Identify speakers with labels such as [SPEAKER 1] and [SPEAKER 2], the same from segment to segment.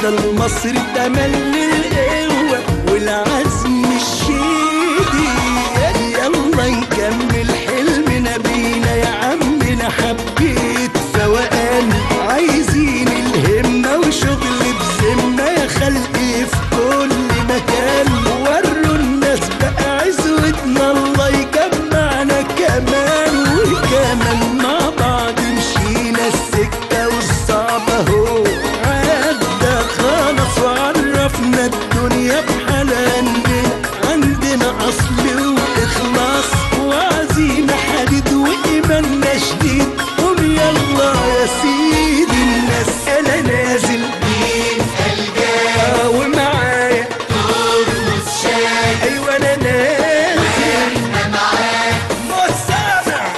[SPEAKER 1] ويفضل مصر تملي القوة والعزم الشديد يلا نكمل حلمنا بينا يا عمنا حبيت فوقان عايزين الهمة وشغل بذمة يا خلقي في كل مكان وروا الناس بقى عزوتنا الله يجمعنا كمان وكمان مع بعض مشينا السكة والصعب اهو عدى خلاص وعرفنا الدنيا بحالها إننا عندنا أصل وإخلاص وعزيمة حديد وإيماننا شديد قوم يلا يا سيدي الناس أنا نازل آه ومعايا أيوة أنا نازل مش سامع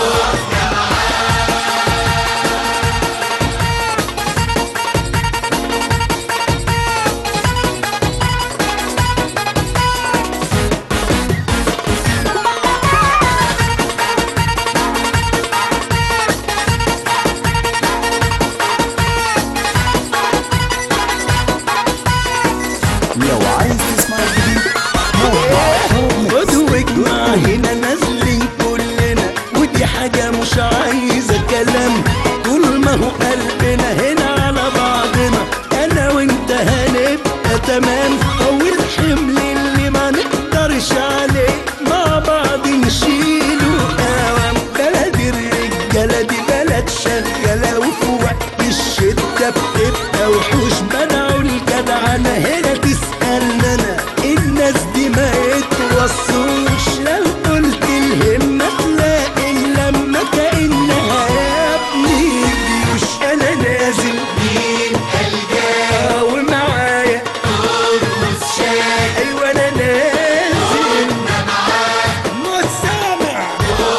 [SPEAKER 2] لو عايز تسمع جديد موقع
[SPEAKER 1] خد واجمع هنا نازلين كلنا ودي حاجة مش عايزة كلام طول ما هو قلبنا هنا على بعضنا أنا وأنت هنبقى تمام أول حمل اللي ما نقدرش عليه مع بعض نشيله قوام بلد الرجالة دي بلد شغالة وفي وقت الشدة بتبقى وحوش منعوا الجدعنة هنا تسألنا أنا الناس دي ما يتوصوش لو قلت الهمة تلاقي اللمة كأنها يا ابني جيوش أنا نازل آه ومعايا أيوة أنا نازل مش سامع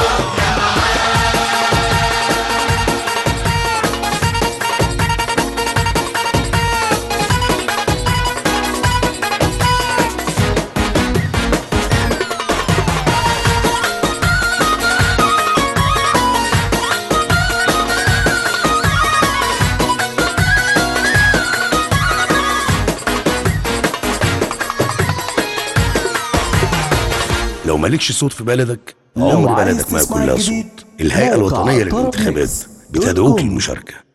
[SPEAKER 3] لو مالكش صوت في بلدك
[SPEAKER 2] لو
[SPEAKER 3] عمر
[SPEAKER 2] عايز
[SPEAKER 3] بلدك ما
[SPEAKER 2] تسمع
[SPEAKER 3] يكون لها
[SPEAKER 2] جديد،
[SPEAKER 3] صوت الهيئة
[SPEAKER 2] موقع
[SPEAKER 3] الوطنية
[SPEAKER 2] طرب
[SPEAKER 3] للانتخابات
[SPEAKER 2] ميكس دوت
[SPEAKER 3] بتدعوك
[SPEAKER 2] كوم.
[SPEAKER 3] للمشاركة